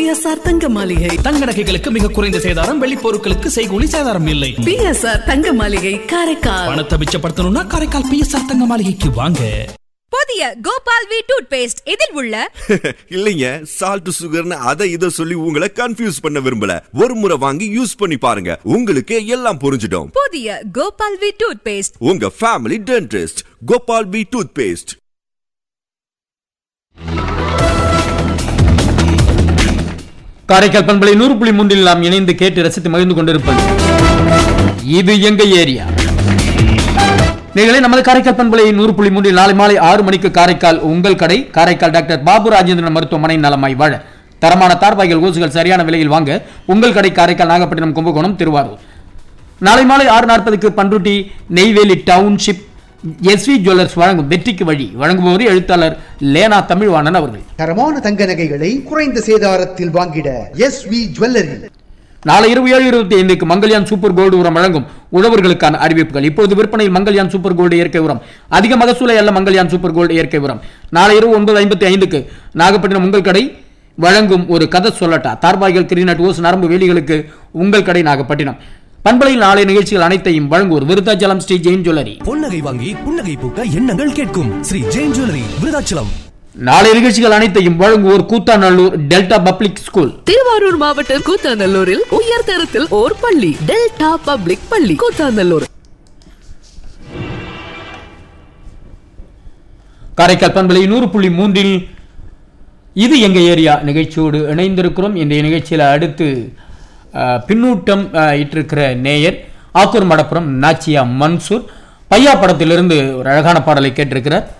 PSR தங்க மாளிகை தங்க நகைகளுக்கு மிக குறைந்த சேதாரம் வெள்ளி பொருட்களுக்கு செய்கூலி சேதாரம் இல்லை பிஎஸ்ஆர் தங்க மாளிகை காரைக்கால் பணத்தை மிச்சப்படுத்தணும்னா காரைக்கால் பிஎஸ்ஆர் தங்க மாளிகைக்கு வாங்க புதிய கோபால் வி டூத் பேஸ்ட் இதில் உள்ள இல்லைங்க சால்ட் சுகர்னு அதை இதை சொல்லி உங்களை கன்ஃபியூஸ் பண்ண விரும்பல ஒரு முறை வாங்கி யூஸ் பண்ணி பாருங்க உங்களுக்கு எல்லாம் புரிஞ்சிடும் புதிய கோபால் வி டூத் பேஸ்ட் உங்க family dentist Gopal B toothpaste Karaikal பண்பலை நூறு புள்ளி மூன்றில் நாம் இணைந்து கேட்டு ரசித்து மகிழ்ந்து கொண்டிருப்பது இது எங்க ஏரியா நீங்களே நமது காரைக்கால் பண்பலை நூறு புள்ளி மூன்றில் நாளை மாலை ஆறு மணிக்கு காரைக்கால் உங்கள் கடை காரைக்கால் டாக்டர் பாபு ராஜேந்திரன் மருத்துவமனை நலமாய் வாழ தரமான தார்பாய்கள் ஓசுகள் சரியான விலையில் வாங்க உங்கள் கடை காரைக்கால் நாகப்பட்டினம் கும்பகோணம் திருவாரூர் நாளை மாலை ஆறு நாற்பதுக்கு Panruti Neyveli township SV Jewellers வழங்கும் வெற்றிக்கு வழி வழங்குபவர் எழுத்தாளர் லேனா தமிழ்வாணன் அவர்கள் தரமான தங்க நகைகளை குறைந்த சேதாரத்தில் வாங்கிட எஸ் வி ஜுவல்லரி நாளை இரவு ஏழு இருபத்தி ஐந்துக்கு மங்கல்யான் சூப்பர் கோல்டு உரம் வழங்கும் உழவர்களுக்கான அறிவிப்புகள் இப்போது விற்பனையில் மங்கல்யான் சூப்பர் கோல்டு இயற்கை உரம் அதிக மகசூலை அல்ல மங்கல்யான் சூப்பர் கோல்டு இயற்கை உரம் நாளை இரவு ஒன்பது ஐம்பத்தி ஐந்துக்கு நாகப்பட்டினம் உங்கள் கடை வழங்கும் ஒரு கதை சொல்லட்டா தார்பாய்கள் கிரிநட் ஓஸ் நரம்பு வேலிகளுக்கு உங்கள் கடை நாகப்பட்டினம் பண்பலையில் நாளை நிகழ்ச்சிகள் அனைத்தையும் வழங்குவோர் விருத்தாச்சலம் ஸ்ரீ ஜெயின் ஜுவல்லரி பொன்னகை வாங்கி புன்னகை பூக்க எண்ணங்கள் கேட்கும் ஸ்ரீ ஜெயின் ஜுவல்லரி விருதாச்சலம் நாளை நிகழ்ச்சிகள் அனைத்தையும் வழங்குவோர் Koothanallur Delta Public School Tiruvarur மாவட்டம் கூத்தாநல்லூரில் உயர் தரத்தில் ஓர் பள்ளி டெல்டா பப்ளிக் பள்ளி கூத்தாநல்லூர் காரைக்கால் பண்பலை நூறு புள்ளி மூன்றில் இது எங்க ஏரியா நிகழ்ச்சியோடு இணைந்திருக்கிறோம் இந்த நிகழ்ச்சியில் அடுத்து அஹ், பின்னூட்டம் அஹ், இட்டிருக்கிற நேயர் ஆக்கூர் மடப்புறம் நாச்சியா மன்சூர் பையா படத்திலிருந்து ஒரு அழகான பாடலை கேட்டிருக்கிறார்